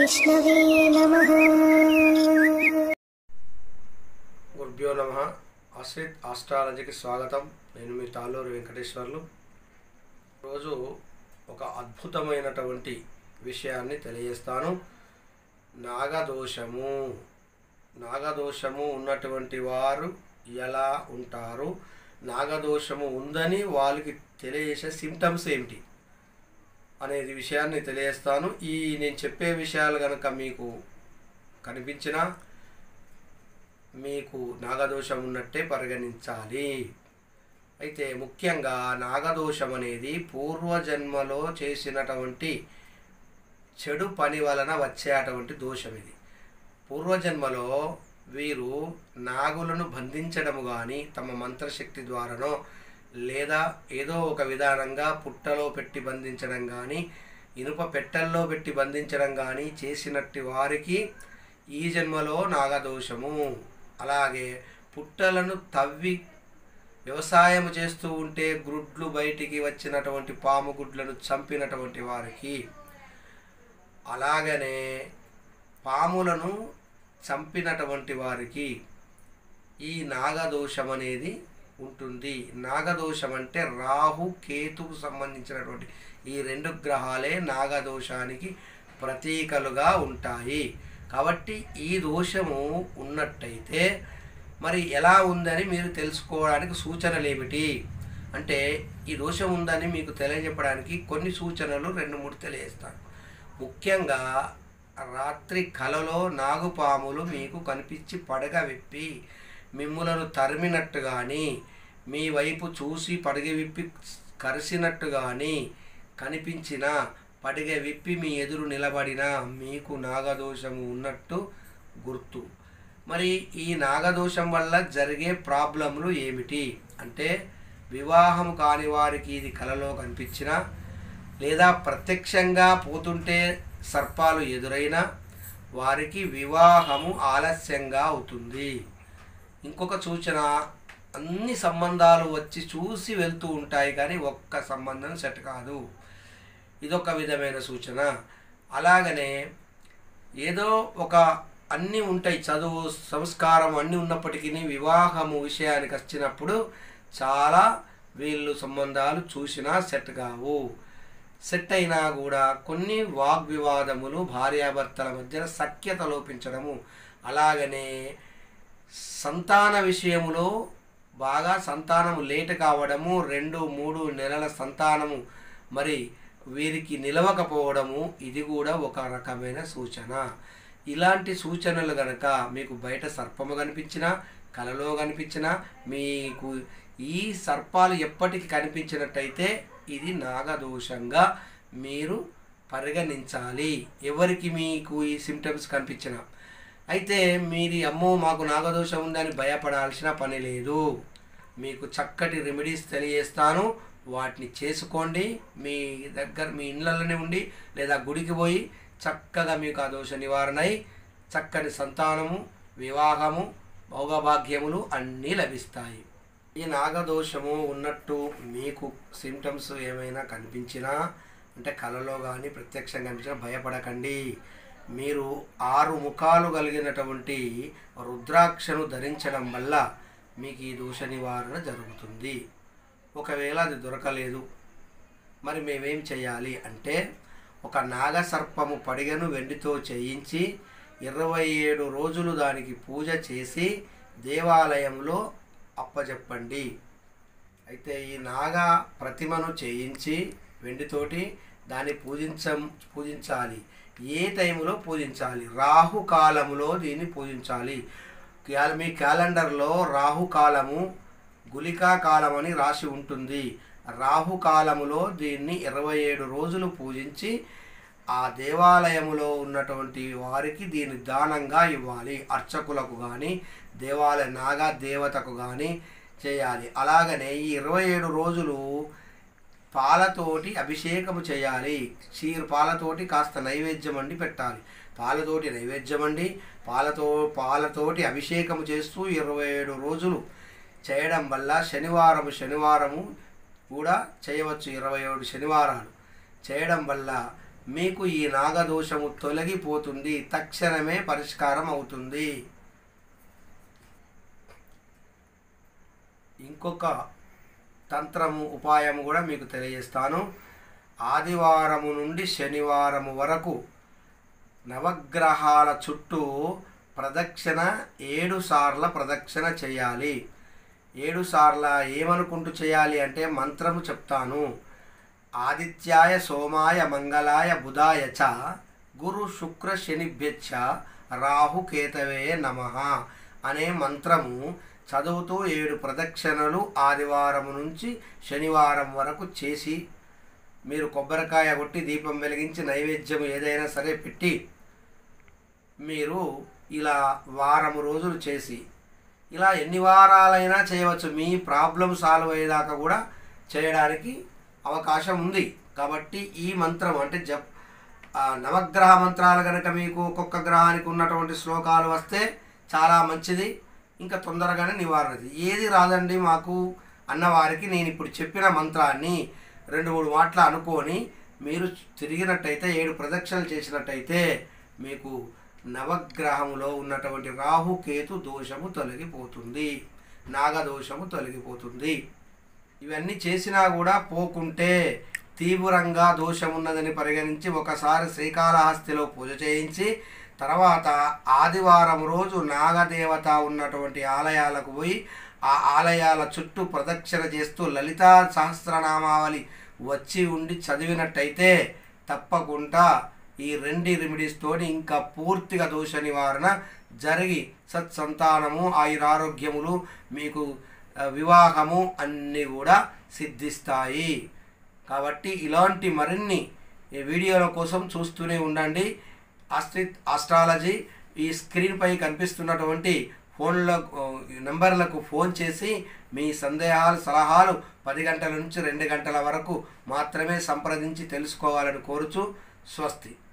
విష్ణవే నమః గురుభ్యో నమ ఆశ్రిత్ ఆస్ట్రాలజీకి స్వాగతం నేను మీ తాళ్ళూరు వెంకటేశ్వర్లు రోజు ఒక అద్భుతమైనటువంటి విషయాన్ని తెలియజేస్తాను నాగదోషము నాగదోషము ఉన్నటువంటి వారు ఎలా ఉంటారు నాగదోషము ఉందని వాళ్ళకి తెలియజేసే సిమ్టమ్స్ ఏమిటి అనేది విషయాన్ని తెలియజేస్తాను ఈ నేను చెప్పే విషయాలు కనుక మీకు కనిపించినా మీకు నాగదోషం ఉన్నట్టే పరిగణించాలి అయితే ముఖ్యంగా నాగదోషం అనేది పూర్వజన్మలో చేసినటువంటి చెడు పని వలన వచ్చేటువంటి దోషం ఇది పూర్వజన్మలో వీరు నాగులను బంధించడము కానీ తమ మంత్రశక్తి ద్వారానో లేదా ఏదో ఒక విధానంగా పుట్టలో పెట్టి బంధించడం కానీ ఇనుప పెట్టెల్లో పెట్టి బంధించడం కానీ చేసినట్టు వారికి ఈ జన్మలో నాగదోషము అలాగే పుట్టలను తవ్వి వ్యవసాయం చేస్తూ ఉంటే గుడ్లు బయటికి వచ్చినటువంటి పాము గుడ్లను చంపినటువంటి వారికి అలాగనే పాములను చంపినటువంటి వారికి ఈ నాగదోషం అనేది ఉంటుంది నాగదోషం అంటే రాహు కేతుకు సంబంధించినటువంటి ఈ రెండు గ్రహాలే నాగదోషానికి ప్రతీకలుగా ఉంటాయి కాబట్టి ఈ దోషము ఉన్నట్టయితే మరి ఎలా ఉందని మీరు తెలుసుకోవడానికి సూచనలు ఏమిటి అంటే ఈ దోషం ఉందని మీకు తెలియజెప్పడానికి కొన్ని సూచనలు రెండు మూడు తెలియజేస్తాను ముఖ్యంగా రాత్రి కలలో నాగుపాములు మీకు కనిపించి పడగ విప్పి మిమ్ములను తరిమినట్టు కానీ మీ వైపు చూసి పడగ విప్పి కరిసినట్టు కానీ కనిపించిన పడగ విప్పి మీ ఎదురు నిలబడిన మీకు నాగదోషము ఉన్నట్టు గుర్తు మరి ఈ నాగదోషం వల్ల జరిగే ప్రాబ్లములు ఏమిటి అంటే వివాహం కాని వారికి ఇది కలలో కనిపించిన లేదా ప్రత్యక్షంగా పోతుంటే సర్పాలు ఎదురైనా వారికి వివాహము ఆలస్యంగా అవుతుంది ఇంకొక సూచన అన్ని సంబంధాలు వచ్చి చూసి వెళ్తూ ఉంటాయి కానీ ఒక్క సంబంధం సెట్ కాదు ఇదొక విధమైన సూచన అలాగనే ఏదో ఒక అన్నీ ఉంటాయి చదువు సంస్కారం అన్నీ ఉన్నప్పటికీ వివాహము విషయానికి వచ్చినప్పుడు చాలా వీళ్ళు సంబంధాలు చూసినా సెట్ కావు సెట్ అయినా కూడా కొన్ని వాగ్వివాదములు భార్యాభర్తల మధ్య సఖ్యత లోపించడము అలాగనే సంతాన విషయములో బాగా సంతానము లేట్ కావడము రెండు మూడు నెలల సంతానము మరి వీరికి నిలవకపోవడము ఇది కూడా ఒక రకమైన సూచన ఇలాంటి సూచనలు గనక మీకు బయట సర్పము కనిపించినా కలలో కనిపించినా మీకు ఈ సర్పాలు ఎప్పటికి కనిపించినట్టయితే ఇది నాగదోషంగా మీరు పరిగణించాలి ఎవరికి మీకు ఈ సిమ్టమ్స్ కనిపించిన అయితే మీరు అమ్మో మాకు నాగదోషం ఉందని భయపడాల్సిన పని లేదు మీకు చక్కటి రెమెడీస్ తెలియజేస్తాను వాటిని చేసుకోండి మీ దగ్గర మీ ఇళ్ళలోనే ఉండి లేదా గుడికి పోయి చక్కగా మీకు ఆ దోష నివారణ అయి చక్కని సంతానము వివాహము భోగభాగ్యములు అన్నీ లభిస్తాయి ఈ నాగదోషము ఉన్నట్టు మీకు సిమ్టమ్స్ ఏమైనా కనిపించినా అంటే కళలో కానీ ప్రత్యక్షంగా కనిపించినా భయపడకండి మీరు ఆరు ముఖాలు కలిగినటువంటి రుద్రాక్షను ధరించడం వల్ల మీకు ఈ దోష నివారణ జరుగుతుంది ఒకవేళ అది దొరకలేదు మరి మేమేం చేయాలి అంటే ఒక నాగసర్పము పడిగను వెండితో చేయించి ఇరవై ఏడు రోజులు దానికి పూజ చేసి దేవాలయంలో అప్పచెప్పండి అయితే ఈ నాగ ప్రతిమను చేయించి వెండితోటి దాన్ని పూజించ పూజించాలి ఏ టైంలో పూజించాలి రాహుకాలములో దీన్ని పూజించాలి క్యాల- మీ క్యాలెండర్లో రాహుకాలము గులికా కాలం అని రాసి ఉంటుంది రాహుకాలములో దీన్ని ఇరవై ఏడు రోజులు పూజించి ఆ దేవాలయములో ఉన్నటువంటి వారికి దీన్ని దానంగా ఇవ్వాలి అర్చకులకు కానీ దేవాలయ నాగా దేవతకు కానీ చేయాలి అలాగనే ఈ ఇరవై ఏడు రోజులు పాలతోటి అభిషేకము చేయాలి క్షీర్ పాలతోటి కాస్త నైవేద్యం అండి పెట్టాలి పాలతోటి నైవేద్యం అండి పాలతో పాలతోటి అభిషేకము చేస్తూ ఇరవై ఏడు రోజులు చేయడం వల్ల శనివారము శనివారము కూడా చేయవచ్చు ఇరవై ఏడు శనివారాలు చేయడం వల్ల మీకు ఈ నాగదోషము తొలగిపోతుంది తక్షణమే పరిష్కారం అవుతుంది ఇంకొక తంత్రము ఉపాయము కూడా మీకు తెలియజేస్తాను ఆదివారము నుండి శనివారము వరకు నవగ్రహాల చుట్టూ ప్రదక్షిణ ఏడు సార్ల ప్రదక్షిణ చేయాలి ఏడు సార్ల ఏమనుకుంటూ చేయాలి అంటే మంత్రము చెప్తాను ఆదిత్యాయ సోమాయ మంగళాయ బుధాయ చ గురు శుక్ర శనిభ్యచ్చ రాహుకేతవే నమ అనే మంత్రము చదువుతూ ఏడు ప్రదక్షిణలు ఆదివారం నుంచి శనివారం వరకు చేసి మీరు కొబ్బరికాయ కొట్టి దీపం వెలిగించి నైవేద్యం ఏదైనా సరే పెట్టి మీరు ఇలా వారం రోజులు చేసి ఇలా ఎన్ని వారాలైనా చేయవచ్చు మీ ప్రాబ్లం సాల్వ్ అయ్యేదాకా కూడా చేయడానికి అవకాశం ఉంది కాబట్టి ఈ మంత్రం అంటే జప్ ఆ నవగ్రహ మంత్రాలు కనుక మీకు ఒక్కొక్క గ్రహానికి ఉన్నటువంటి శ్లోకాలు వస్తే చాలా మంచిది ఇంకా తొందరగానే నివారణ అవుతుంది. ఏది రాదండి మాకు అన్నవారికి నేను ఇప్పుడు చెప్పిన మంత్రాన్ని రెండు మూడు మాటలు అనుకొని మీరు తిరిగినట్టయితే ఏడు ప్రదక్షిణలు చేసినట్టయితే మీకు నవగ్రహములో ఉన్నటువంటి రాహు కేతు దోషము తొలగిపోతుంది నాగదోషము తొలగిపోతుంది ఇవన్నీ చేసినా కూడా పోకుంటే తీవ్రంగా దోషం ఉన్నదని పరిగణించి ఒకసారి శ్రీకాళహస్తిలో పూజ చేయించి తర్వాత ఆదివారం రోజు నాగదేవత ఉన్నటువంటి ఆలయాలకు పోయి ఆ ఆలయాల చుట్టూ ప్రదక్షిణ చేస్తూ లలితా సహస్రనామావళి వచ్చి ఉండి చదివినట్టయితే తప్పకుండా ఈ రెండు రెమెడీస్ తోటి ఇంకా పూర్తిగా దోష నివారణ జరిగి సత్సంతానము ఆయురారోగ్యములు మీకు ఆ, వివాహము అన్నీ కూడా సిద్ధిస్తాయి కాబట్టి ఇలాంటి మరిన్ని ఈ వీడియోల కోసం చూస్తూనే ఉండండి ఆస్ట్రిత్ ఆస్ట్రాలజీ ఈ స్క్రీన్పై కనిపిస్తున్నటువంటి ఫోన్ల నెంబర్లకు ఫోన్ చేసి మీ సందేహాలు సలహాలు పది గంటల నుంచి రెండు గంటల వరకు మాత్రమే సంప్రదించి తెలుసుకోవాలని కోరుచు స్వస్తి